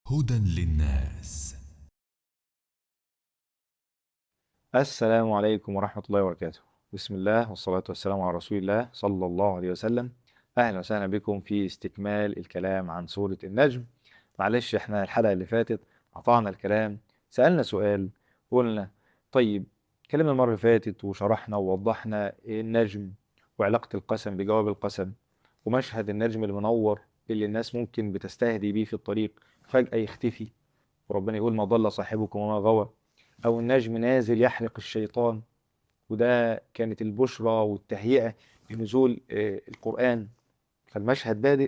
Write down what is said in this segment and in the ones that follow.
هدى للناس السلام عليكم ورحمة الله وبركاته بسم الله والصلاة والسلام على رسول الله صلى الله عليه وسلم أهلا وسهلا بكم في استكمال الكلام عن سورة النجم معلش احنا الحلقة اللي فاتت قطعنا الكلام سألنا سؤال قلنا طيب كلام المرة اللي فاتت وشرحنا ووضحنا النجم وعلاقة القسم بجواب القسم ومشهد النجم المنور اللي الناس ممكن بتستهدي بيه في الطريق فجأة يختفي وربنا يقول ما ضل صاحبكم وما غوى أو النجم نازل يحرق الشيطان وده كانت البشرى والتهيئة لنزول آه، القرآن فالمشهد بادئ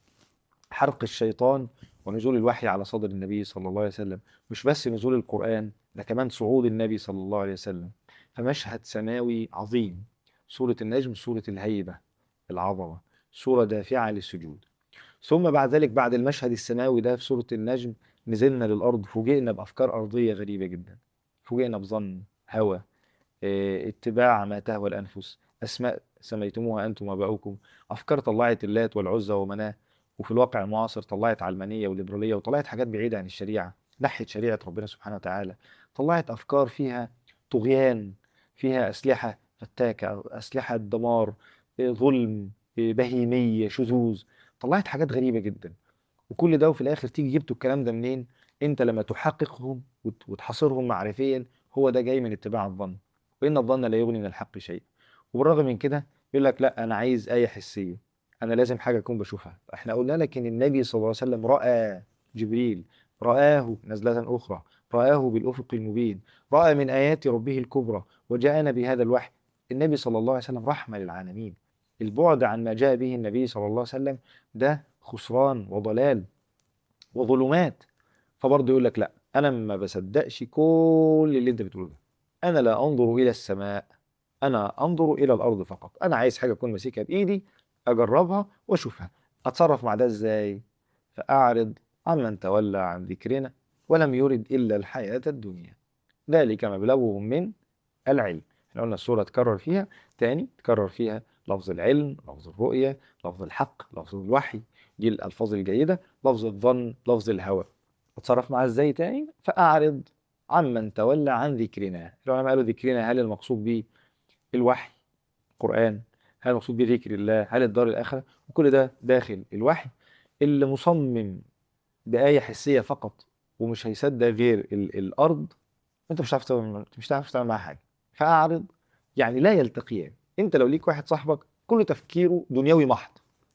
حرق الشيطان ونزول الوحي على صدر النبي صلى الله عليه وسلم مش بس نزول القرآن ده كمان صعود النبي صلى الله عليه وسلم فمشهد سماوي عظيم سورة النجم سورة الهيبة العظمة سورة دافعة للسجود ثم بعد ذلك بعد المشهد السماوي ده في سورة النجم نزلنا للأرض فوجئنا بأفكار أرضية غريبة جدا فوجئنا بظن هوى آه، اتباع ما تهوى الأنفس أسماء سميتموها أنتم وآباؤكم أفكار طلعت اللات والعزى ومناه وفي الواقع المعاصر طلعت علمانية وليبرالية وطلعت حاجات بعيدة عن الشريعة ناحية شريعة ربنا سبحانه وتعالى طلعت أفكار فيها طغيان فيها أسلحة فتاكة أسلحة دمار آه، ظلم آه، بهيمية شذوذ طلعت حاجات غريبة جدا وكل ده وفي الآخر تيجي جبتوا الكلام ده منين أنت لما تحققهم وت- وتحاصرهم معرفيا هو ده جاي من اتباع الظن وإن الظن لا يغني من الحق شيء وبالرغم من كده يقول لك لا أنا عايز آية حسية أنا لازم حاجة أكون بشوفها احنا قلنا لك إن النبي صلى الله عليه وسلم رأى جبريل رآه نزلة أخرى رآه بالأفق المبين رأى من آيات ربه الكبرى وجاءنا بهذا الوحي النبي صلى الله عليه وسلم رحمة للعالمين البعد عن ما جاء به النبي صلى الله عليه وسلم ده خسران وضلال وظلمات فبرضه يقول لك لا انا ما بصدقش كل اللي انت بتقوله ده انا لا انظر الى السماء انا انظر الى الارض فقط انا عايز حاجه اكون ماسكها بايدي اجربها واشوفها اتصرف مع ده ازاي فاعرض عمن تولى عن ذكرنا ولم يرد الا الحياه الدنيا ذلك مبلغهم من العلم احنا قلنا السوره تكرر فيها تاني تكرر فيها لفظ العلم لفظ الرؤيه لفظ الحق لفظ الوحي دي الالفاظ الجيده لفظ الظن لفظ الهوى اتصرف معاه ازاي تاني فاعرض عمن تولى عن ذكرنا العلماء قالوا ذكرنا هل المقصود به الوحي القران هل المقصود به ذكر الله هل الدار الاخره وكل ده داخل الوحي اللي مصمم بايه حسيه فقط ومش هيصدق غير ال- الارض انت مش هتعرف تعمل مش هتعرف تعمل معاه حاجه فاعرض يعني لا يلتقيان انت لو ليك واحد صاحبك كل تفكيره دنيوي محض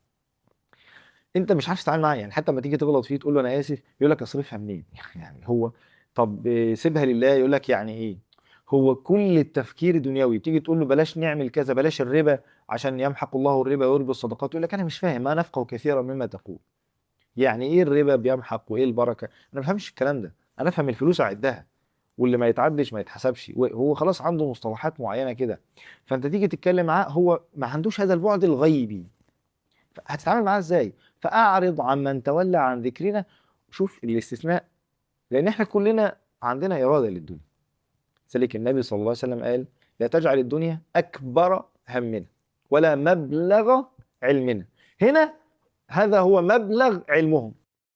انت مش عارف تتعامل معاه يعني حتى لما تيجي تغلط فيه تقول له انا اسف يقول لك اصرفها منين يعني هو طب آه، سيبها لله يقول لك يعني ايه هو كل التفكير دنيوي تيجي تقول له بلاش نعمل كذا بلاش الربا عشان يمحق الله الربا ويربي الصدقات يقول لك انا مش فاهم ما نفقه كثيرا مما تقول يعني ايه الربا بيمحق وايه البركه انا ما بفهمش الكلام ده انا افهم الفلوس اعدها واللي ما يتعدش ما يتحسبش هو خلاص عنده مصطلحات معينه كده فانت تيجي تتكلم معاه هو ما عندوش هذا البعد الغيبي هتتعامل معاه ازاي فاعرض عمن تولى عن ذكرنا شوف الاستثناء لان احنا كلنا عندنا اراده للدنيا ذلك النبي صلى الله عليه وسلم قال لا تجعل الدنيا اكبر همنا ولا مبلغ علمنا هنا هذا هو مبلغ علمهم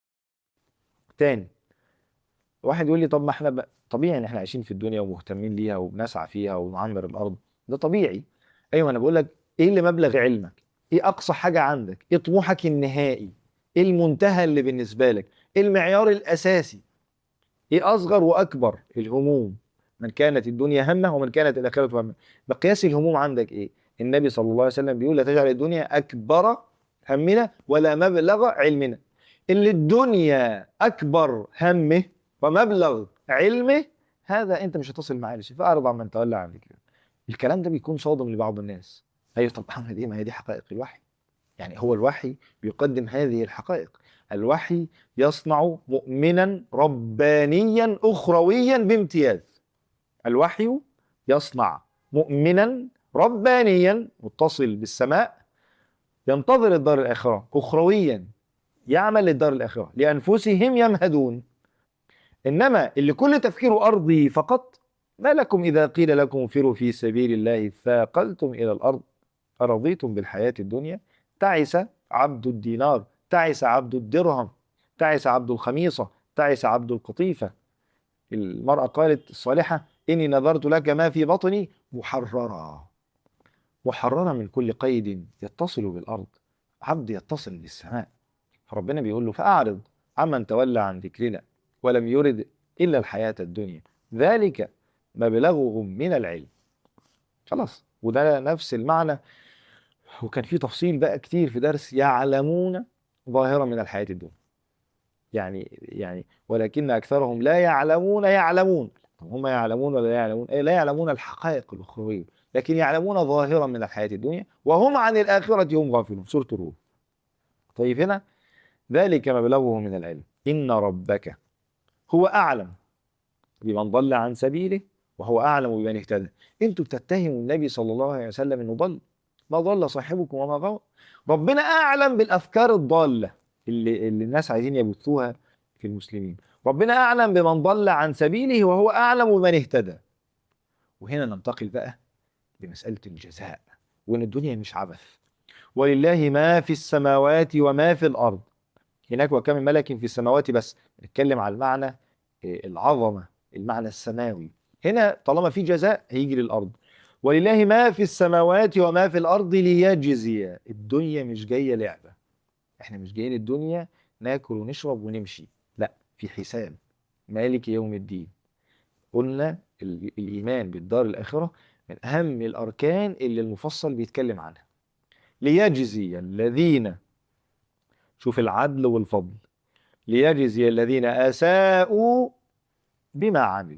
تاني واحد يقول لي طب ما احنا ب... طبيعي ان احنا عايشين في الدنيا ومهتمين ليها وبنسعى فيها ونعمر الارض ده طبيعي ايوه انا بقول لك ايه اللي مبلغ علمك ايه اقصى حاجه عندك ايه طموحك النهائي ايه المنتهى اللي بالنسبه لك ايه المعيار الاساسي ايه اصغر واكبر الهموم من كانت الدنيا همه ومن كانت الاخره همه مقياس الهموم عندك ايه النبي صلى الله عليه وسلم بيقول لا تجعل الدنيا اكبر همنا ولا مبلغ علمنا اللي الدنيا اكبر همه ومبلغ علمه هذا انت مش هتصل معاه لشيء فاعرض عن من تولى عن ذكرنا الكلام ده بيكون صادم لبعض الناس ايوه طب اعمل ايه ما هي دي حقائق الوحي يعني هو الوحي بيقدم هذه الحقائق الوحي يصنع مؤمنا ربانيا اخرويا بامتياز الوحي يصنع مؤمنا ربانيا متصل بالسماء ينتظر الدار الاخره اخرويا يعمل للدار الاخره لانفسهم يمهدون انما اللي كل تفكيره ارضي فقط ما لكم اذا قيل لكم انفروا في سبيل الله ثاقلتم الى الارض ارضيتم بالحياه الدنيا تعس عبد الدينار تعس عبد الدرهم تعس عبد الخميصه تعس عبد القطيفة المرأة قالت الصالحة إني نذرت لك ما في بطني محررا محررا من كل قيد يتصل بالأرض عبد يتصل بالسماء فربنا بيقول له فأعرض عمن تولى عن ذكرنا ولم يرد إلا الحياة الدنيا ذلك مبلغهم من العلم خلاص وده نفس المعنى وكان في تفصيل بقى كتير في درس يعلمون ظاهرا من الحياة الدنيا يعني يعني ولكن أكثرهم لا يعلمون يعلمون طب هم يعلمون ولا لا يعلمون إيه لا يعلمون الحقائق الأخروية لكن يعلمون ظاهرا من الحياة الدنيا وهم عن الآخرة هم غافلون سورة الروم طيب هنا ذلك مبلغه من العلم إن ربك هو أعلم بمن ضل عن سبيله وهو أعلم بمن اهتدى أنتوا بتتهموا النبي صلى الله عليه وسلم أنه ضل ما ضل صاحبكم وما غوى ربنا أعلم بالأفكار الضالة اللي, اللي الناس عايزين يبثوها في المسلمين ربنا أعلم بمن ضل عن سبيله وهو أعلم بمن اهتدى وهنا ننتقل بقى لمسألة الجزاء وإن الدنيا مش عبث ولله ما في السماوات وما في الأرض هناك وكم من ملك في السماوات بس نتكلم على المعنى إيه، العظمة المعنى السماوي هنا طالما في جزاء هيجي للأرض ولله ما في السماوات وما في الأرض ليجزي الدنيا مش جاية لعبة احنا مش جايين الدنيا ناكل ونشرب ونمشي لا في حساب مالك يوم الدين قلنا ال- الإيمان بالدار الآخرة من أهم الأركان اللي المفصل بيتكلم عنها ليجزي الذين شوف العدل والفضل ليجزي الذين أساءوا بما عملوا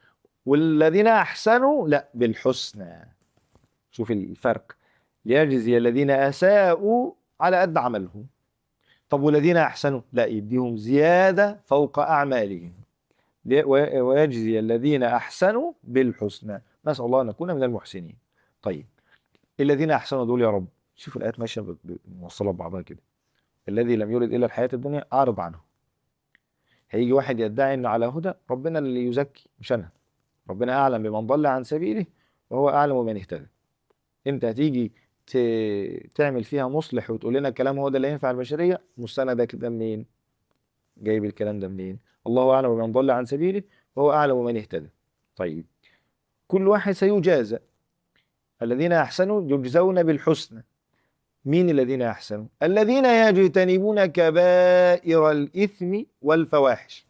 والذين أحسنوا لا بالحسنى شوف الفرق ليجزي الذين أساءوا على قد عملهم طب والذين أحسنوا لا يديهم زيادة فوق أعمالهم لي- و- ويجزي الذين أحسنوا بالحسنى نسأل الله أن نكون من المحسنين طيب الذين أحسنوا دول يا رب شوفوا الآيات ماشية ب- ب- موصلة ببعضها كده الذي لم يرد إلا الحياة الدنيا أعرض عنه هيجي واحد يدعي انه على هدى ربنا اللي يزكي مش انا ربنا اعلم بمن ضل عن سبيله وهو اعلم بمن اهتدى انت هتيجي ت- تعمل فيها مصلح وتقول لنا الكلام هو ده اللي ينفع البشريه مستندك ده منين جايب الكلام ده منين الله اعلم بمن ضل عن سبيله وهو اعلم بمن اهتدى طيب كل واحد سيجازى الذين احسنوا يجزون بالحسنى مين الذين احسنوا الذين يجتنبون كبائر الاثم والفواحش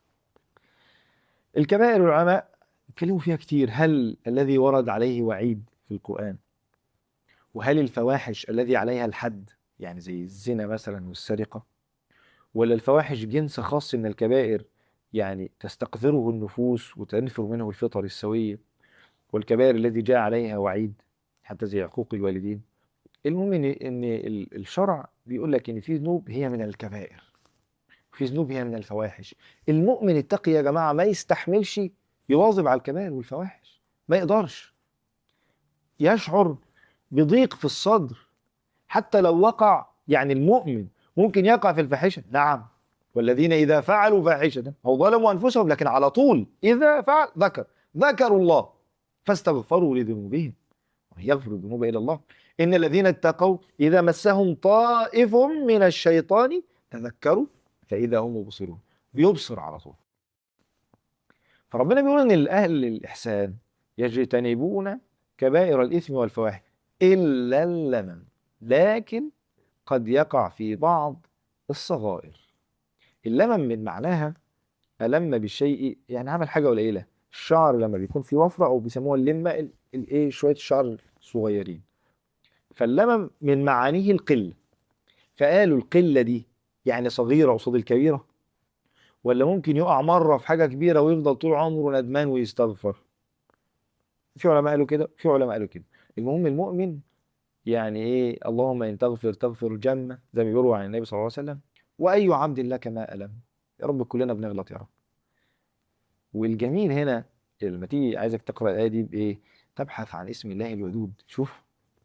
الكبائر العلماء اتكلموا فيها كتير هل الذي ورد عليه وعيد في القرآن وهل الفواحش الذي عليها الحد يعني زي الزنا مثلا والسرقة ولا الفواحش جنس خاص من الكبائر يعني تستقذره النفوس وتنفر منه الفطر السوية والكبائر التي جاء عليها وعيد حتى زي عقوق الوالدين المهم ان ان ال- الشرع بيقول لك ان في ذنوب هي من الكبائر في ذنوب هي من الفواحش المؤمن التقي يا جماعه ما يستحملش يواظب على الكبائر والفواحش ما يقدرش يشعر بضيق في الصدر حتى لو وقع يعني المؤمن ممكن يقع في الفاحشه نعم والذين اذا فعلوا فاحشه او ظلموا انفسهم لكن على طول اذا فعل ذكر ذكروا الله فاستغفروا لذنوبهم يغفر الذنوب الى الله إن الذين اتقوا إذا مسهم طائف من الشيطان تذكروا فإذا هم مبصرون بيبصر على طول فربنا بيقول إن الأهل الإحسان يجتنبون كبائر الإثم والفواحش إلا اللمم لكن قد يقع في بعض الصغائر اللمم من معناها ألم بالشيء يعني عمل حاجة قليلة الشعر لما بيكون في وفرة أو بيسموها اللمة ال- الإيه شوية الشعر صغيرين فاللمم من معانيه القلة فقالوا القلة دي يعني صغيرة قصاد الكبيرة ولا ممكن يقع مرة في حاجة كبيرة ويفضل طول عمره ندمان ويستغفر في علماء قالوا كده في علماء قالوا كده المهم المؤمن يعني ايه اللهم ان تغفر تغفر جنة زي ما بيقولوا عن النبي صلى الله عليه وسلم واي عبد لك ما الم يا رب كلنا بنغلط يا رب والجميل هنا لما تيجي عايزك تقرا الايه دي بايه تبحث عن اسم الله الودود شوف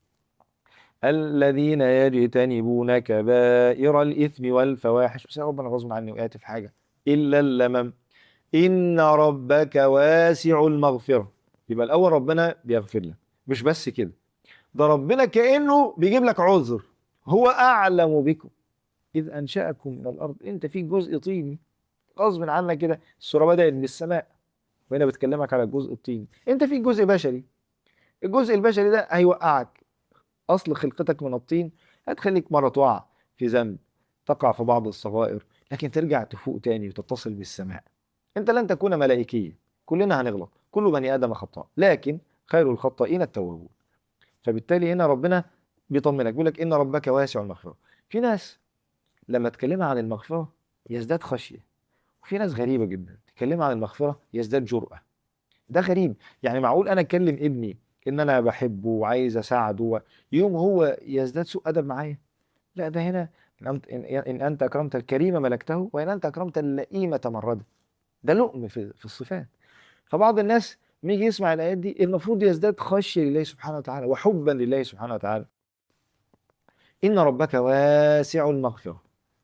الذين يجتنبون كبائر الإثم والفواحش بس يا رب أنا غصب عني وقعت في حاجة إلا اللمم إن ربك واسع المغفرة يبقى الأول ربنا بيغفر لك مش بس كده ده ربنا كأنه بيجيب لك عذر هو أعلم بكم إذ أنشأكم من الأرض أنت فيك جزء طيني غصب عنك كده الصوره بدات بالسماء وهنا بتكلمك على الجزء الطيني انت في جزء بشري الجزء البشري ده هيوقعك اصل خلقتك من الطين هتخليك مره تقع في ذنب تقع في بعض الصغائر لكن ترجع تفوق تاني وتتصل بالسماء انت لن تكون ملائكيا كلنا هنغلط كل بني ادم خطاء لكن خير الخطائين التوابون فبالتالي هنا ربنا بيطمنك بيقول لك ان ربك واسع المغفره في ناس لما تكلمها عن المغفره يزداد خشيه وفي ناس غريبه جدا تكلمها عن المغفره يزداد جرأه ده غريب يعني معقول انا اكلم ابني ان انا بحبه وعايز اساعده يوم هو يزداد سوء ادب معايا لا ده هنا إن أنت- إن إن أنت أكرمت الكريم ملكته وإن أنت أكرمت اللئيم تمرده ده لؤم في, في الصفات فبعض الناس لما يجي يسمع الآيات دي المفروض يزداد خشية لله سبحانه وتعالى وحبا لله سبحانه وتعالى إن ربك واسع المغفرة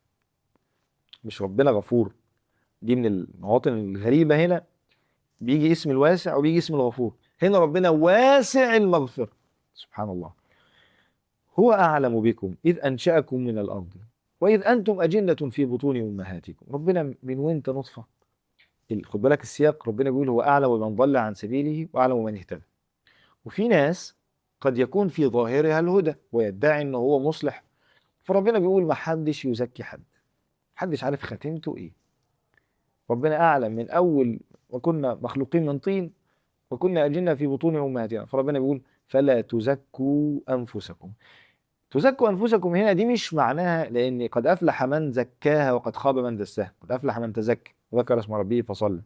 مش ربنا غفور دي من المواطن الغريبة هنا بيجي اسم الواسع وبيجي اسم الغفور هنا ربنا واسع المغفرة سبحان الله هو أعلم بكم إذ أنشأكم من الأرض وإذ أنتم أجنة في بطون أمهاتكم ربنا من وأنت نطفة ال- خد بالك السياق ربنا بيقول هو أعلم بمن ضل عن سبيله وأعلم من اهتدى وفي ناس قد يكون في ظاهرها الهدى ويدعي إنه هو مصلح فربنا بيقول ما حدش يزكي حد محدش عارف خاتمته إيه ربنا أعلم من أول وكنا مخلوقين من طين وكنا أجنة في بطون أمهاتنا فربنا بيقول فلا تزكوا أنفسكم تزكوا أنفسكم هنا دي مش معناها لأن قد أفلح من زكاها وقد خاب من دساها قد أفلح من تزكى وذكر اسم ربه فصلى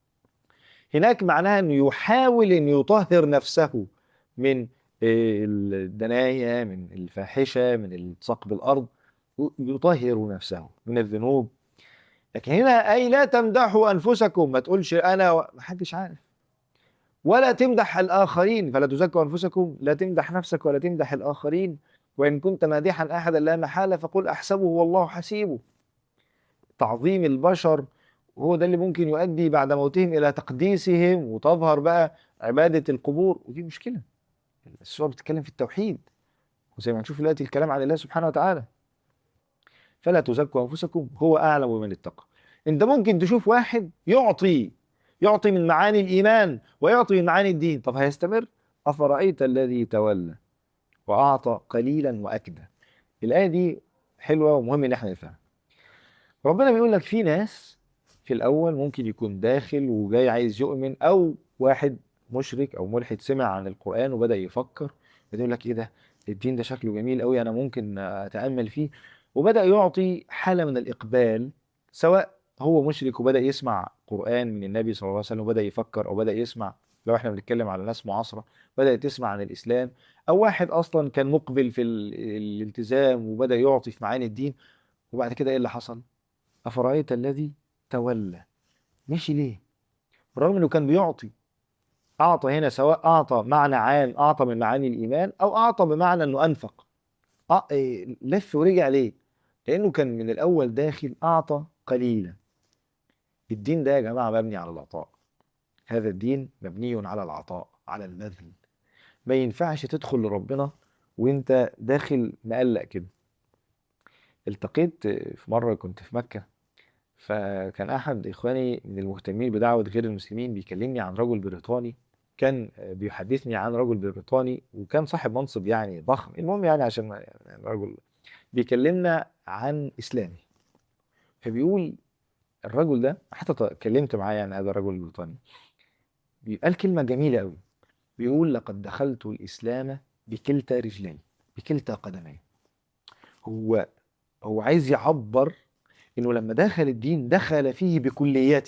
هناك معناها أنه يحاول أن يطهر نفسه من آه، الدنايا من الفاحشة من التصاق بالأرض يطهر نفسه من الذنوب لكن هنا أي لا تمدحوا أنفسكم ما تقولش أنا و- محدش عارف ولا تمدح الآخرين فلا تزكوا أنفسكم لا تمدح نفسك ولا تمدح الآخرين وإن كنت مادحا أحدا لا محالة فقل أحسبه والله حسيبه تعظيم البشر هو ده اللي ممكن يؤدي بعد موتهم إلى تقديسهم وتظهر بقى عبادة القبور ودي مشكلة السورة بتتكلم في التوحيد وزي ما هنشوف دلوقتي الكلام عن الله سبحانه وتعالى فلا تزكوا أنفسكم هو أعلم بمن اتقى أنت ممكن تشوف واحد يعطي يعطي من معاني الإيمان ويعطي من معاني الدين طب هيستمر أفرأيت الذي تولى وأعطى قليلا وأكدى الآية دي حلوة ومهم إن احنا نفهمها ربنا بيقول لك في ناس في الأول ممكن يكون داخل وجاي عايز يؤمن أو واحد مشرك أو ملحد سمع عن القرآن وبدأ يفكر يقول لك إيه ده الدين ده شكله جميل قوي أنا ممكن أتأمل فيه وبدأ يعطي حالة من الإقبال سواء هو مشرك وبدأ يسمع قرآن من النبي صلى الله عليه وسلم وبدأ يفكر أو بدأ يسمع لو احنا بنتكلم على ناس معاصرة بدأت تسمع عن الإسلام أو واحد أصلا كان مقبل في ال- الالتزام وبدأ يعطي في معاني الدين وبعد كده إيه اللي حصل؟ أفرأيت الذي تولى مشي ليه؟ رغم إنه كان بيعطي أعطى هنا سواء أعطى معنى عام أعطى من معاني الإيمان أو أعطى بمعنى إنه أنفق أ- إيه، لف ورجع ليه؟ لأنه كان من الأول داخل أعطى قليلا الدين ده يا جماعة مبني على العطاء هذا الدين مبني على العطاء على البذل ما ينفعش تدخل لربنا وانت داخل مقلق كده التقيت في مرة كنت في مكة فكان أحد إخواني من المهتمين بدعوة غير المسلمين بيكلمني عن رجل بريطاني كان بيحدثني عن رجل بريطاني وكان صاحب منصب يعني ضخم المهم يعني عشان ما- يعني رجل بيكلمنا عن إسلامي فبيقول الرجل ده حتى ط- اتكلمت معاه يعني هذا الرجل البريطاني قال كلمة جميلة قوي بيقول لقد دخلت الإسلام بكلتا رجلي بكلتا قدمي هو هو عايز يعبر إنه لما دخل الدين دخل فيه بكلياته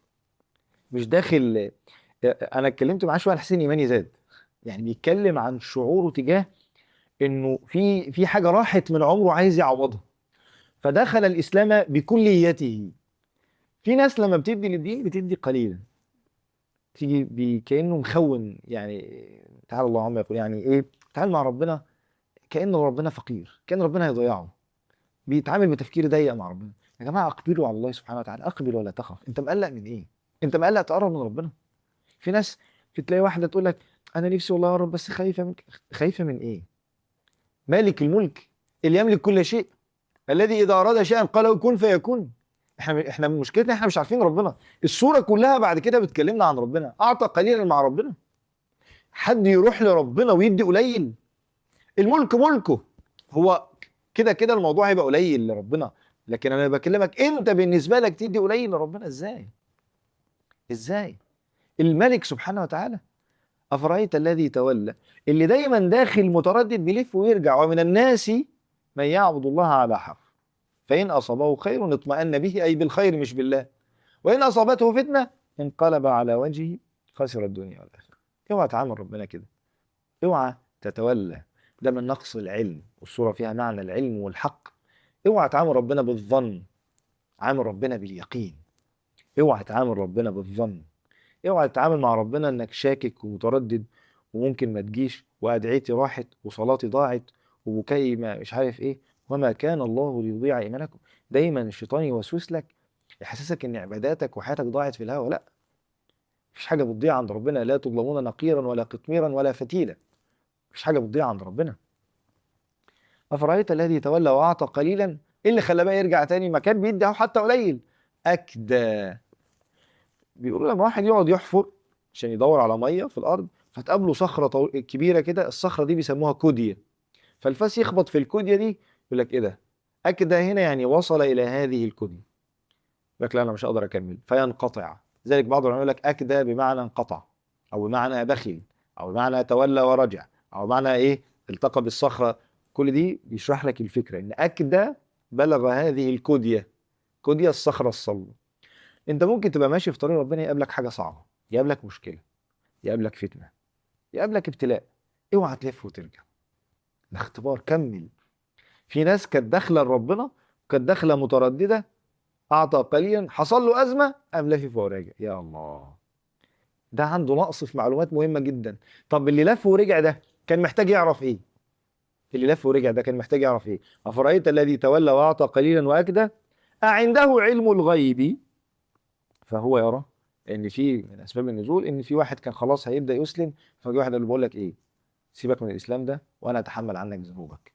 مش داخل أنا اتكلمت معاه شوية الحسين إيماني زاد يعني بيتكلم عن شعوره تجاه إنه في في حاجة راحت من عمره عايز يعوضها فدخل الإسلام بكليته في ناس لما بتدي للدين بتدي قليلا تيجي بي- كأنه مخون يعني تعالى الله عما يقول يعني ايه تعامل مع ربنا كأن ربنا فقير كأن ربنا هيضيعه بيتعامل بتفكير ضيق مع ربنا يا جماعة أقبلوا على الله سبحانه وتعالى أقبل ولا تخف أنت مقلق من إيه أنت مقلق تقرب من ربنا في ناس تلاقي واحدة تقول لك أنا نفسي والله يا رب بس خايفة منك خايفة من إيه مالك الملك اللي يملك كل شيء الذي إذا أراد شيئا قال له كن فيكون احنا احنا مشكلتنا احنا مش عارفين ربنا السوره كلها بعد كده بتكلمنا عن ربنا اعطى قليلا مع ربنا حد يروح لربنا ويدي قليل الملك ملكه هو كده كده الموضوع هيبقى قليل لربنا لكن انا بكلمك انت بالنسبه لك تدي قليل لربنا ازاي ازاي الملك سبحانه وتعالى افرايت الذي تولى اللي دايما داخل متردد بيلف ويرجع ومن الناس من يعبد الله على حرف فان اصابه خير اطمأن به اي بالخير مش بالله وان اصابته فتنه انقلب على وجهه خسر الدنيا والاخره اوعى تعامل ربنا كده اوعى تتولى ده من نقص العلم والصوره فيها معنى العلم والحق اوعى تعامل ربنا بالظن عامل ربنا باليقين اوعى تعامل ربنا بالظن اوعى تتعامل مع ربنا انك شاكك ومتردد وممكن ما تجيش وادعيتي راحت وصلاتي ضاعت وبكائي ما مش عارف ايه وما كان الله ليضيع ايمانكم دايما الشيطان يوسوس لك يحسسك ان عباداتك وحياتك ضاعت في الهوا لا مفيش حاجه بتضيع عند ربنا لا تظلمون نقيرا ولا قطميرا ولا فتيلا مفيش حاجه بتضيع عند ربنا افرايت الذي تولى واعطى قليلا ايه اللي خلاه بقى يرجع تاني ما كان بيدي اهو حتى قليل اكدى بيقولوا لما واحد يقعد يحفر عشان يدور على ميه في الارض فتقابله صخره طو... كبيره كده الصخره دي بيسموها كوديه فالفاس يخبط في الكوديه دي يقول لك ايه ده اكدى هنا يعني وصل الى هذه الكوديه يقول لك لا انا مش هقدر اكمل فينقطع ذلك بعض العلماء يقول لك اكدى بمعنى انقطع او بمعنى بخل او بمعنى تولى ورجع او بمعنى ايه التقى بالصخره كل دي بيشرح لك الفكره ان اكدى بلغ هذه الكوديه كوديه الصخره الصلبه انت ممكن تبقى ماشي في طريق ربنا يقابلك حاجه صعبه يقابلك مشكله يقابلك فتنه يقابلك ابتلاء اوعى تلف وترجع ده اختبار كمل في ناس كانت داخله لربنا كانت داخله متردده اعطى قليلا حصل له ازمه قام لافف وراجع يا الله ده عنده نقص في معلومات مهمه جدا طب اللي لف ورجع ده كان محتاج يعرف ايه اللي لف ورجع ده كان محتاج يعرف ايه افرايت الذي تولى واعطى قليلا واكدى اعنده علم الغيب فهو يرى ان في من اسباب النزول ان في واحد كان خلاص هيبدا يسلم فجاء واحد قال له بقول لك ايه سيبك من الاسلام ده وانا اتحمل عنك ذنوبك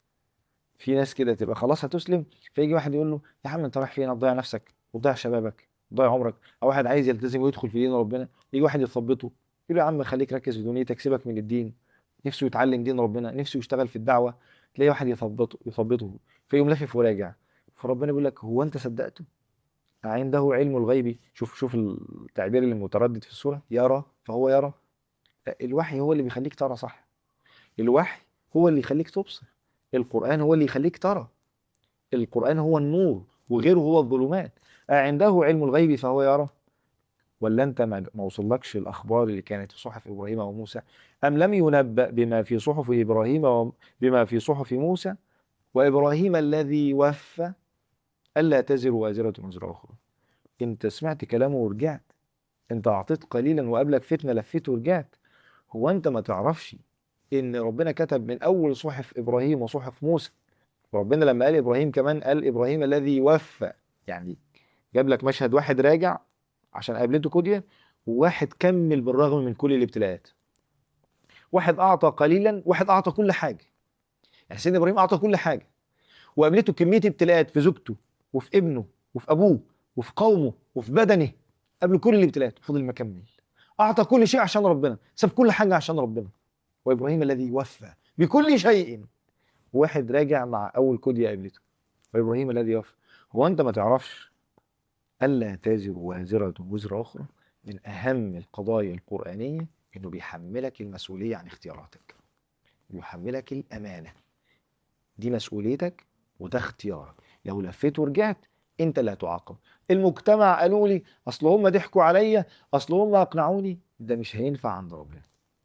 في ناس كده تبقى خلاص هتسلم فيجي واحد يقول له يا عم انت رايح فين هتضيع نفسك وتضيع شبابك وتضيع عمرك او واحد عايز يلتزم ويدخل في دين ربنا يجي واحد يثبطه يقول له يا عم خليك ركز في دنيتك سيبك من الدين نفسه يتعلم دين ربنا نفسه يشتغل في الدعوه تلاقي واحد يثبطه يثبطه فيقوم لافف وراجع فربنا بيقول لك هو انت صدقته عنده علم الغيب شوف شوف التعبير اللي متردد في السوره يرى فهو يرى الوحي هو اللي بيخليك ترى صح الوحي هو اللي يخليك تبصر القرآن هو اللي يخليك ترى القرآن هو النور وغيره هو الظلمات عنده علم الغيب فهو يرى ولا انت ما ما وصلكش الاخبار اللي كانت في صحف ابراهيم وموسى ام لم ينبأ بما في صحف ابراهيم وبما في صحف موسى وابراهيم الذي وفى الا تزر وازره وزر اخرى انت سمعت كلامه ورجعت انت اعطيت قليلا وقابلك فتنه لفيت ورجعت هو انت ما تعرفش ان ربنا كتب من اول صحف ابراهيم وصحف موسى وربنا لما قال ابراهيم كمان قال ابراهيم الذي وفى يعني جاب لك مشهد واحد راجع عشان قابلته كوديا وواحد كمل بالرغم من كل الابتلاءات واحد اعطى قليلا واحد اعطى كل حاجه يعني سيدنا ابراهيم اعطى كل حاجه وقابلته كميه ابتلاءات في زوجته وفي ابنه وفي ابوه وفي قومه وفي بدنه قبل كل الابتلاءات فضل مكمل اعطى كل شيء عشان ربنا ساب كل حاجه عشان ربنا وابراهيم الذي وفى بكل شيء واحد راجع مع اول كوديا قابلته وابراهيم الذي وفى هو انت ما تعرفش الا تزر وازره وزر اخرى من اهم القضايا القرانيه انه بيحملك المسؤوليه عن اختياراتك بيحملك الامانه دي مسؤوليتك وده اختيارك لو لفيت ورجعت انت اللي هتعاقب المجتمع قالوا لي اصل هم ضحكوا عليا اصل هم اقنعوني ده مش هينفع عند ربنا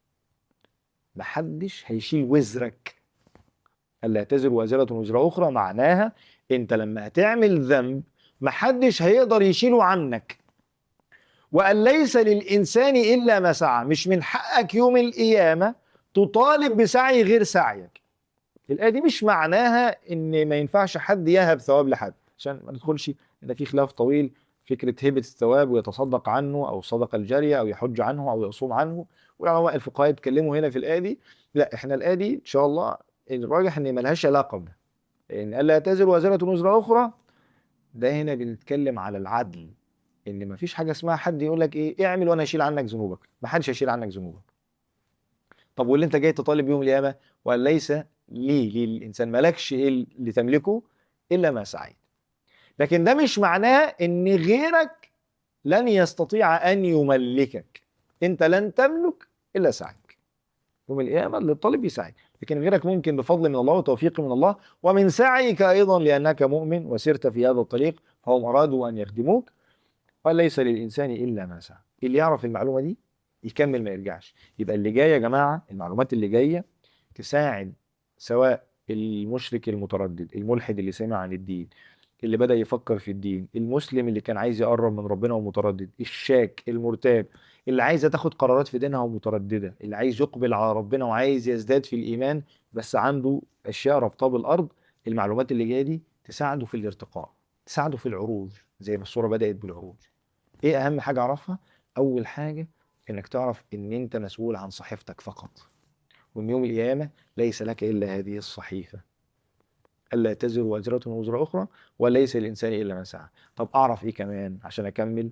محدش هيشيل وزرك الا تزر وازره وزر اخرى معناها انت لما هتعمل ذنب محدش هيقدر يشيله عنك وان ليس للانسان الا ما سعى مش من حقك يوم القيامه تطالب بسعي غير سعيك الايه دي مش معناها ان ما ينفعش حد يهب ثواب لحد عشان ما ندخلش ان في خلاف طويل فكره هبه الثواب ويتصدق عنه او الصدقه الجاريه او يحج عنه او يصوم عنه والعلماء الفقهاء اتكلموا هنا في الايه دي لا احنا الايه دي ان شاء الله الراجح ان ملهاش علاقه بده ان الا تزر وازره وزر اخرى ده هنا بنتكلم على العدل ان مفيش حاجه اسمها حد يقول لك ايه اعمل وانا اشيل عنك ذنوبك ما حدش هيشيل عنك ذنوبك طب واللي انت جاي تطالب يوم القيامه وليس لي للانسان مالكش ايه اللي تملكه الا ما سعيت لكن ده مش معناه ان غيرك لن يستطيع ان يملكك انت لن تملك الا سعيك يوم القيامه اللي الطالب يسعي لكن غيرك ممكن بفضل من الله وتوفيق من الله ومن سعيك ايضا لانك مؤمن وسرت في هذا الطريق فهم ارادوا ان يخدموك وليس للانسان الا ما سعى اللي يعرف المعلومه دي يكمل ما يرجعش يبقى اللي جايه يا جماعه المعلومات اللي جايه تساعد سواء المشرك المتردد الملحد اللي سمع عن الدين اللي بدأ يفكر في الدين المسلم اللي كان عايز يقرب من ربنا ومتردد الشاك المرتاب اللي عايزه تاخد قرارات في دينها ومتردده اللي عايز يقبل على ربنا وعايز يزداد في الايمان بس عنده اشياء رابطه بالارض المعلومات اللي جايه دي تساعده في الارتقاء تساعده في العروج زي ما الصوره بدات بالعروج ايه اهم حاجه اعرفها اول حاجه انك تعرف ان انت مسؤول عن صحيفتك فقط ومن يوم القيامه ليس لك الا هذه الصحيفه الا تزر وازره وزر اخرى وليس للانسان الا ما سعى طب اعرف ايه كمان عشان اكمل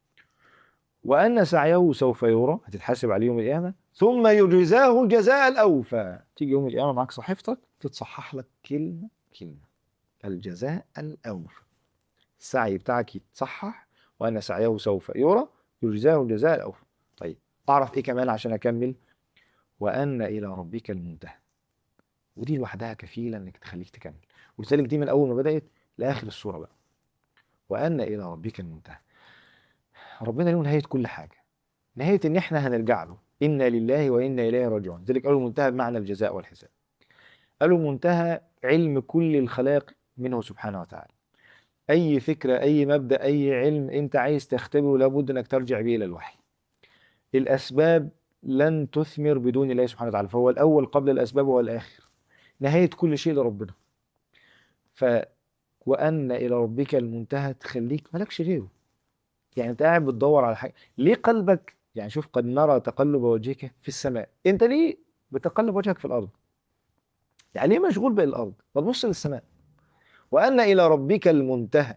وان سعيه سوف يرى هتتحاسب عليه يوم القيامه ثم يجزاه الجزاء الاوفى تيجي يوم القيامه معاك صحيفتك تتصحح لك كلمه كلمه الجزاء الاوفى السعي بتاعك يتصحح وان سعيه سوف يرى يجزاه الجزاء الاوفى طيب اعرف ايه كمان عشان اكمل وان الى ربك المنتهى ودي لوحدها كفيله انك تخليك تكمل ولذلك دي من اول ما بدات لاخر السوره بقى وان الى ربك المنتهى ربنا له نهايه كل حاجه نهايه ان احنا هنرجع له انا لله وانا اليه راجعون ذلك قالوا المنتهى بمعنى الجزاء والحساب قالوا منتهى علم كل الخلائق منه سبحانه وتعالى اي فكره اي مبدا اي علم انت عايز تختبره لابد انك ترجع به الى الوحي الاسباب لن تثمر بدون الله سبحانه وتعالى فهو الاول قبل الاسباب والاخر نهايه كل شيء لربنا ف وان الى ربك المنتهى تخليك مالكش غيره يعني انت قاعد بتدور على حاجه ليه قلبك يعني شوف قد نرى تقلب وجهك في السماء انت ليه بتقلب وجهك في الارض يعني ليه مشغول بالارض ما تبص للسماء وان الى ربك المنتهى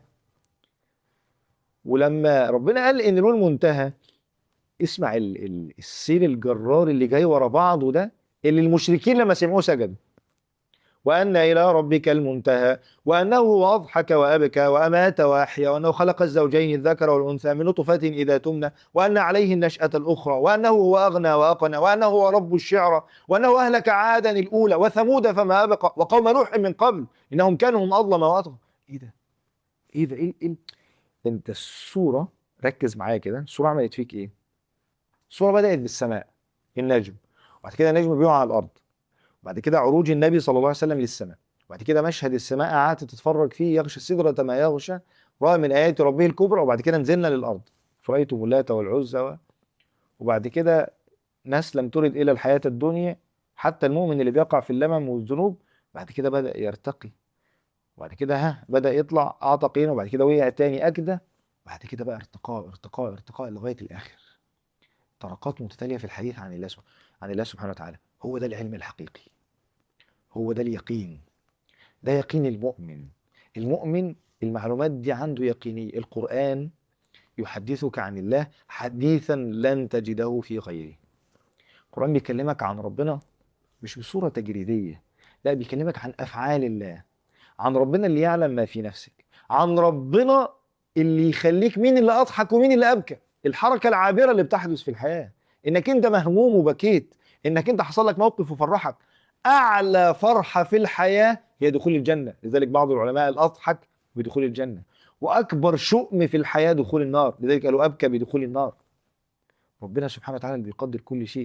ولما ربنا قال ان له المنتهى اسمع ال- ال- السيل الجرار اللي جاي ورا بعضه ده اللي المشركين لما سمعوه سجدوا وأن إلى ربك المنتهى وأنه هو أضحك وأبكى وأمات وأحيا وأنه خلق الزوجين الذكر والأنثى من نطفة إذا تمنى وأن عليه النشأة الأخرى وأنه هو أغنى وأقنى وأنه هو رب الشعرى وأنه أهلك عادا الأولى وثمود فما أبقى وقوم نوح من قبل إنهم كانوا هم أظلم وأطغى إيه ده؟ إيه ده؟ إيه, إيه؟ أنت الصورة ركز معايا كده الصورة عملت فيك إيه؟ الصورة بدأت بالسماء النجم وبعد كده النجم بيقع على الأرض بعد كده عروج النبي صلى الله عليه وسلم للسماء وبعد كده مشهد السماء قعدت تتفرج فيه يغشى السدرة ما يغشى رأى من آيات ربه الكبرى وبعد كده نزلنا للأرض فرأيتم اللات والعزى و- وبعد كده ناس لم ترد إلى الحياة الدنيا حتى المؤمن اللي بيقع في اللمم والذنوب بعد كده بدأ يرتقي وبعد كده ها بدأ يطلع أعطى قيمة وبعد كده وقع تاني أجدى بعد كده بقى ارتقاء ارتقاء ارتقاء لغاية الآخر طرقات متتالية في الحديث عن الله سبحانه عن الله سبحانه وتعالى هو ده العلم الحقيقي هو ده اليقين ده يقين المؤمن المؤمن المعلومات دي عنده يقينية القرآن يحدثك عن الله حديثا لن تجده في غيره القرآن بيكلمك عن ربنا مش بصورة تجريدية لا بيكلمك عن أفعال الله عن ربنا اللي يعلم ما في نفسك عن ربنا اللي يخليك مين اللي أضحك ومين اللي أبكى الحركة العابرة اللي بتحدث في الحياة إنك أنت مهموم وبكيت إنك أنت حصل لك موقف وفرحك أعلى فرحة في الحياة هي دخول الجنة لذلك بعض العلماء الأضحك بدخول الجنة وأكبر شؤم في الحياة دخول النار لذلك قالوا أبكى بدخول النار ربنا سبحانه وتعالى اللي بيقدر كل شيء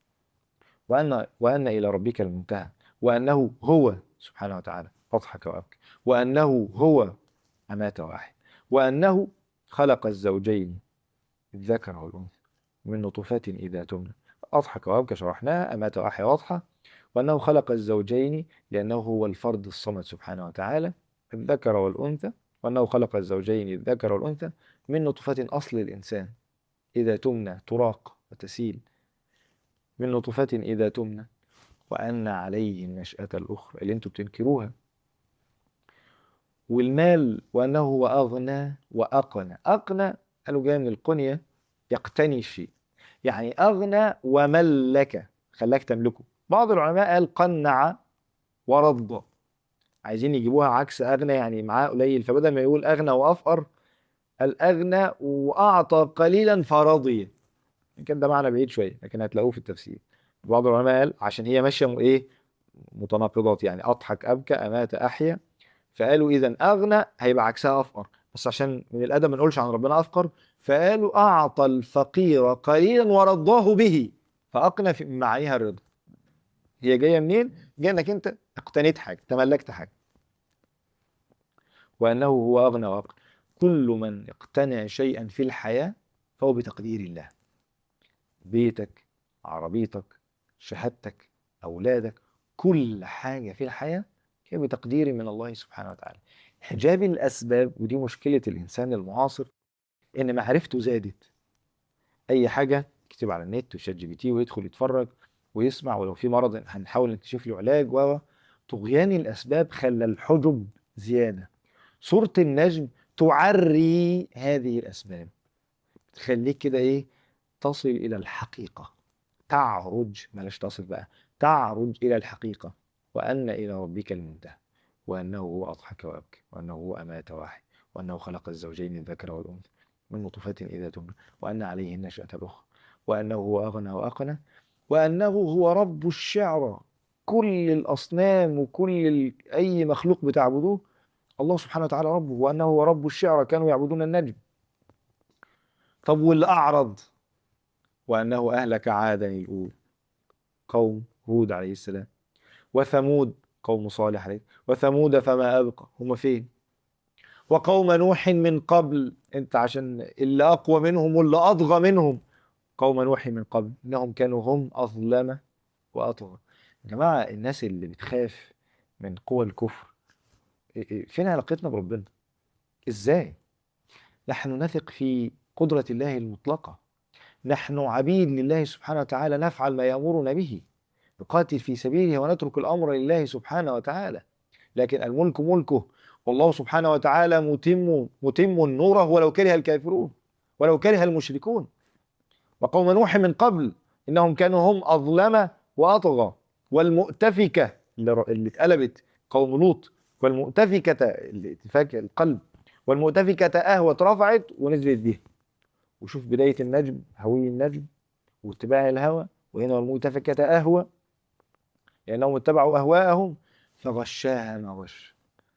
وأن وأن إلى ربك المنتهى وأنه هو سبحانه وتعالى أضحك وأبكى وأنه هو أمات وأحيا وأنه خلق الزوجين الذكر والأنثى من نطفة إذا تمنى أضحك وأبكى شرحناها أمات وأحيا واضحة وأنه خلق الزوجين لأنه هو الفرد الصمد سبحانه وتعالى الذكر والأنثى وأنه خلق الزوجين الذكر والأنثى من نطفة أصل الإنسان إذا تمنى تراق وتسيل من نطفة إذا تمنى وأن عليه النشأة الأخرى اللي أنتوا بتنكروها والمال وأنه هو أغنى وأقنى أقنى قالوا جاي من القنية يقتني الشيء يعني أغنى وملك خلاك تملكه بعض العلماء قال قنع ورضى عايزين يجيبوها عكس أغنى يعني معاه قليل فبدل ما يقول أغنى وأفقر الأغنى وأعطى قليلا فرضي كان ده معنى بعيد شوية لكن هتلاقوه في التفسير بعض العلماء قال عشان هي ماشية م- إيه متناقضات يعني أضحك أبكى أمات أحيا فقالوا إذا أغنى هيبقى عكسها أفقر بس عشان من الأدب ما نقولش عن ربنا أفقر فقالوا أعطى الفقير قليلا ورضاه به فأقنى في معانيها الرضا هي جاية منين؟ جاية إنك أنت اقتنيت حاجة تملكت حاجة وأنه هو أغنى وأقنى كل من اقتنع شيئا في الحياة فهو بتقدير الله بيتك عربيتك شهادتك أولادك كل حاجة في الحياة هي بتقدير من الله سبحانه وتعالى حجاب الأسباب ودي مشكلة الإنسان المعاصر إن معرفته زادت أي حاجة يكتب على النت وشات جي بي تي ويدخل يتفرج ويسمع ولو في مرض هنحاول نكتشف له علاج و طغيان الأسباب خلى الحجب زيادة سورة النجم تعري هذه الأسباب تخليك كده إيه تصل إلى الحقيقة تعرج بلاش تصل بقى تعرج إلى الحقيقة وأن إلى ربك المنتهى وأنه هو أضحك وأبكى وأنه هو أمات وأحيا وأنه خلق الزوجين الذكر والأنثى من نطفة إذا تمنى وأن عليه النشأة الأخرى وأنه هو أغنى وأقنى وأنه هو رب الشعرى كل الأصنام وكل ال... أي مخلوق بتعبدوه الله سبحانه وتعالى ربه وأنه هو رب الشعرى كانوا يعبدون النجم طب والأعرض وأنه أهلك عادا الأولى قوم هود عليه السلام وثمود قوم صالح عليه وثمود فما أبقى هم فين وقوم نوح من قبل انت عشان اللي أقوى منهم واللي أطغى منهم قوم نوح من قبل إنهم كانوا هم أظلم وأطغى يا جماعة الناس اللي بتخاف من قوى الكفر إيه- إيه، فين علاقتنا بربنا إزاي نحن نثق في قدرة الله المطلقة نحن عبيد لله سبحانه وتعالى نفعل ما يأمرنا به نقاتل في سبيله ونترك الأمر لله سبحانه وتعالى لكن الملك ملكه والله سبحانه وتعالى متم متم نوره ولو كره الكافرون ولو كره المشركون وقوم نوح من قبل إنهم كانوا هم أظلم وأطغى والمؤتفكة اللي ر- اللي اتقلبت قوم لوط والمؤتفكة اللي اتفاك القلب والمؤتفكة أهوى اترفعت ونزلت بيها وشوف بداية النجم هوي النجم واتباع الهوى وهنا والمؤتفكة أهوى لأنهم اتبعوا أهواءهم فغشاها ما غش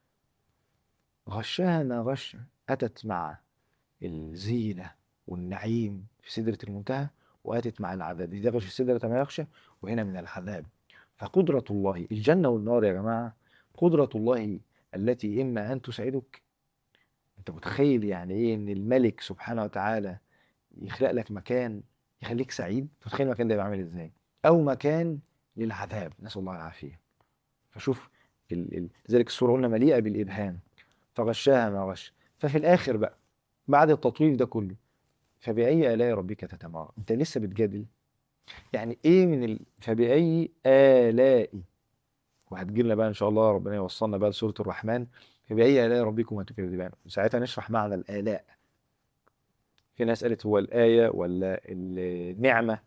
غشاها ما غش أتت مع الزينة والنعيم في سدرة المنتهى وأتت مع العذاب إذا غش السدرة ما يغشى وهنا من العذاب فقدرة الله الجنة والنار يا جماعة قدرة الله التي إما أن تسعدك أنت متخيل يعني إيه إن الملك سبحانه وتعالى يخلق لك مكان يخليك سعيد تتخيل المكان ده يبقى عامل إزاي أو مكان للعذاب نسأل الله العافية فشوف ال... ال... لذلك السورة قلنا مليئة بالإبهام فغشاها ما غش ففي الآخر بقى بعد التطويف ده كله فبأي آلاء ربك تتمارى أنت لسه بتجادل يعني إيه من ال... فبأي آلاء وهتجيلنا بقى إن شاء الله ربنا يوصلنا بقى لسورة الرحمن فبأي آلاء ربكما تكذبان وساعتها نشرح معنى الآلاء في ناس قالت هو الآية ولا النعمة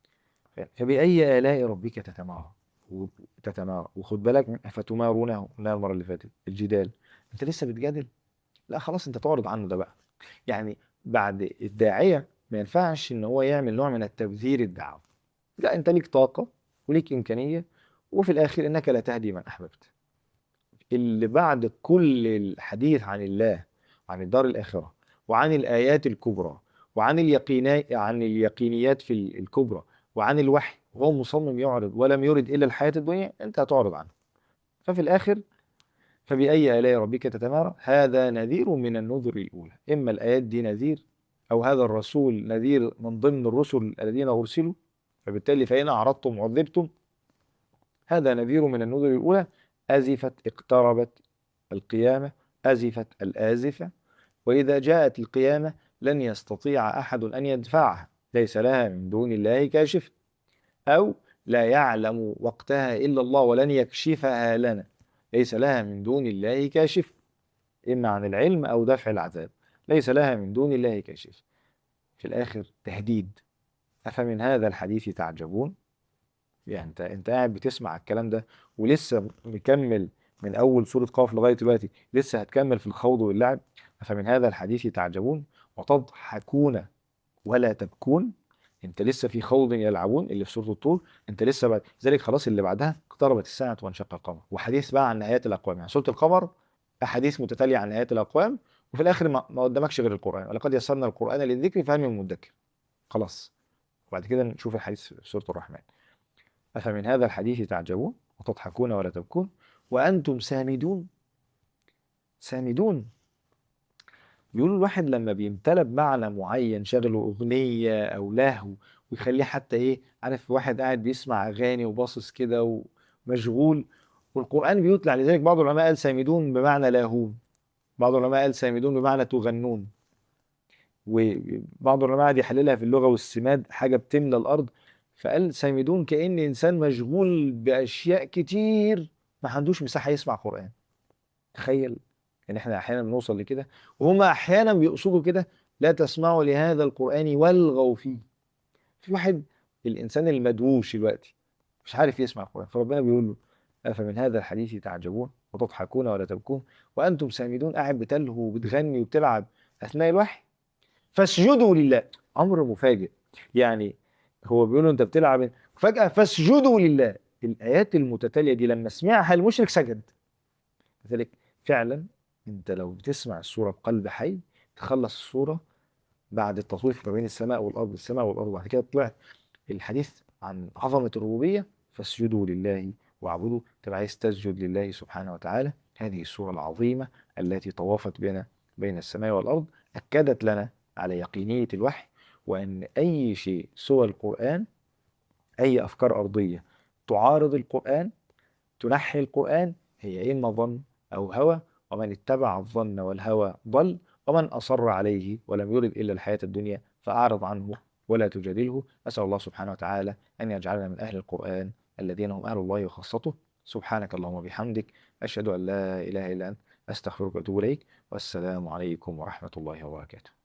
فبأي آلاء ربك تتمارى تتمارى وخد بالك فتمارونه قلنا المرة اللي فاتت الجدال انت لسه بتجادل لا خلاص انت تعرض عنه ده بقى يعني بعد الداعية ما ينفعش ان هو يعمل نوع من التبذير الدعوة لا انت ليك طاقة وليك إمكانية وفي الآخر إنك لا تهدي من أحببت اللي بعد كل الحديث عن الله عن الدار الآخرة وعن الآيات الكبرى وعن اليقينات عن اليقينيات في الكبرى وعن الوحي وهو مصمم يعرض ولم يرد إلا الحياة الدنيا أنت هتعرض عنه ففي الآخر فبأي آلاء ربك تتمارى هذا نذير من النذر الأولى إما الآيات دي نذير أو هذا الرسول نذير من ضمن الرسل الذين أرسلوا فبالتالي فإن أعرضتم عذبتم هذا نذير من النذر الأولى أزفت اقتربت القيامة أزفت الآزفة وإذا جاءت القيامة لن يستطيع أحد أن يدفعها ليس لها من دون الله كاشف أو لا يعلم وقتها إلا الله ولن يكشفها لنا ليس لها من دون الله كاشف إما عن العلم أو دفع العذاب ليس لها من دون الله كاشف في الآخر تهديد أفمن هذا الحديث تعجبون يعني انت انت قاعد بتسمع الكلام ده ولسه مكمل من اول سوره قاف لغايه دلوقتي لسه هتكمل في الخوض واللعب فمن هذا الحديث تعجبون وتضحكون ولا تبكون انت لسه في خوض يلعبون اللي في سوره الطور انت لسه بعد ذلك خلاص اللي بعدها اقتربت الساعه وانشق القمر وحديث بقى عن نهايات الاقوام يعني سوره القمر احاديث متتاليه عن نهايات الاقوام وفي الاخر ما ما قدامكش غير القران ولقد يسرنا القران للذكر فهل من مدكر خلاص وبعد كده نشوف الحديث في سوره الرحمن أفمن هذا الحديث تعجبون وتضحكون ولا تبكون وأنتم سامدون سامدون بيقولوا الواحد لما بيمتلى بمعنى معين شغله أغنية أو لهو ويخليه حتى إيه عارف واحد قاعد بيسمع أغاني وباصص كده ومشغول والقرآن بيطلع لذلك بعض العلماء قال سامدون بمعنى لاهون بعض العلماء قال سامدون بمعنى تغنون وبعض العلماء قعد يحللها في اللغة والسماد حاجة بتملى الأرض فقال سامدون كأن إنسان مشغول بأشياء كتير ما عندوش مساحة يسمع قرآن تخيل إن إحنا أحيانا بنوصل لكده وهم أحيانا بيقصدوا كده لا تسمعوا لهذا القرآن والغوا فيه في واحد الإنسان المدووش دلوقتي مش عارف يسمع القرآن فربنا بيقول له أفمن هذا الحديث تعجبون وتضحكون ولا تبكون وأنتم سامدون قاعد بتلهو وبتغني وبتلعب أثناء الوحي فاسجدوا لله أمر مفاجئ يعني هو بيقول له انت بتلعب فجأة فاسجدوا لله الآيات المتتالية دي لما سمعها المشرك سجد لذلك فعلا انت لو بتسمع السورة بقلب حي تخلص السورة بعد التطويف ما بين السماء والأرض السماء والأرض وبعد كده طلعت الحديث عن عظمة الربوبية فاسجدوا لله واعبدوا تبقى عايز تسجد لله سبحانه وتعالى هذه السورة العظيمة التي طوفت بنا بين السماء والأرض أكدت لنا على يقينية الوحي وأن أي شيء سوى القرآن أي أفكار أرضية تعارض القرآن تنحي القرآن هي إما ظن أو هوى ومن اتبع الظن والهوى ضل ومن أصر عليه ولم يرد إلا الحياة الدنيا فأعرض عنه ولا تجادله أسأل الله سبحانه وتعالى أن يجعلنا من أهل القرآن الذين هم أهل الله وخاصته سبحانك اللهم وبحمدك أشهد أن لا إله إلا أنت أستغفرك وأتوب إليك والسلام عليكم ورحمة الله وبركاته